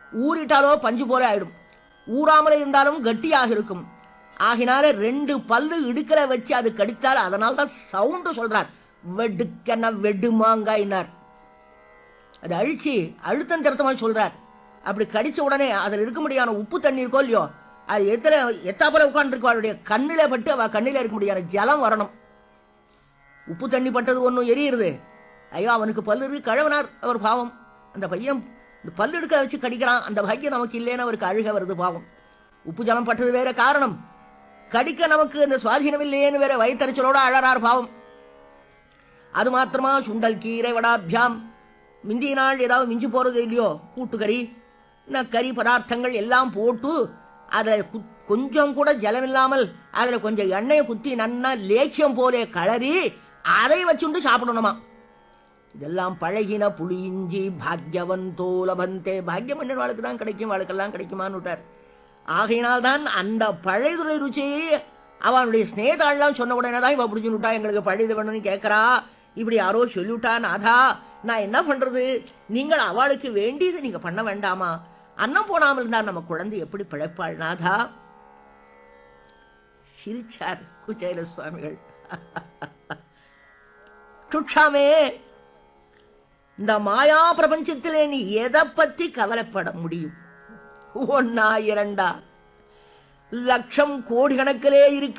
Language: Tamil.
ஊறிட்டாலோ பஞ்சு போல ஆயிடும் ஊறாமலே இருந்தாலும் கட்டியாக இருக்கும் ஆகினால ரெண்டு பல்லு இடுக்கல வச்சு அது கடித்தால் அதனால தான் சவுண்டு சொல்றார் வெடுக்கன வெடுமாங்காயினார் அது அழிச்சு அழுத்தம் திருத்தமாக சொல்றார் அப்படி கடிச்ச உடனே அதில் இருக்க முடியாத உப்பு தண்ணி இருக்கோ இல்லையோ அது எத்தனை எத்தாப்புல உட்காந்துருக்கு அவளுடைய கண்ணில் பட்டு அவள் கண்ணில் இருக்க முடியாத ஜலம் வரணும் உப்பு தண்ணி பட்டது ஒன்றும் எரியுறது ஐயோ அவனுக்கு பல்லு இருக்கு கழவனார் அவர் பாவம் அந்த பையன் இந்த பல்லு எடுக்க வச்சு கடிக்கிறான் அந்த பாக்கியம் நமக்கு இல்லைன்னு அவருக்கு அழுக வருது பாவம் உப்பு ஜலம் பட்டது வேற காரணம் கடிக்க நமக்கு இந்த சுவாதீனம் இல்லையேன்னு வேற வயிற்றுச்சலோட அழறார் பாவம் அது மாத்திரமா சுண்டல் கீரை வடாபியாம் மிந்திய நாள் ஏதாவது மிஞ்சி போகிறது இல்லையோ கூட்டுக்கறி இன்னும் கறி பதார்த்தங்கள் எல்லாம் போட்டு அதில் கு கொஞ்சம் கூட ஜலம் இல்லாமல் அதில் கொஞ்சம் எண்ணெயை குத்தி நன்னா லேச்சியம் போலே கலரி அதை வச்சுண்டு சாப்பிடணுமா இதெல்லாம் பழகின புளியிஞ்சி பாக்யவந்தோ லபந்தே பாக்யம் என்ன வாழ்க்கை தான் கிடைக்கும் வாழ்க்கெல்லாம் கிடைக்குமான்னு விட்டார் ஆகையினால்தான் அந்த பழையதுரை ருச்சி அவனுடைய ஸ்னேதாள்லாம் சொன்ன உடனே தான் இவ பிடிச்சுன்னு விட்டா எங்களுக்கு பழையது வேணும்னு கேட்குறா இப்படி யாரோ சொல்லிவிட்டா நாதா நான் என்ன பண்றது நீங்கள் அவளுக்கு வேண்டியது நீங்க பண்ண வேண்டாமா அன்னம் போனாமல் இருந்தால் நம்ம குழந்தை எப்படி பிழைப்பாள் நாதா சிரிச்சார் குச்சைல சுவாமிகள் சுட்சாமே இந்த மாயா பிரபஞ்சத்திலே நீ எதை பத்தி கவலைப்பட முடியும் ஒன்னா இரண்டா லட்சம் கோடி கணக்கிலே இருக்கு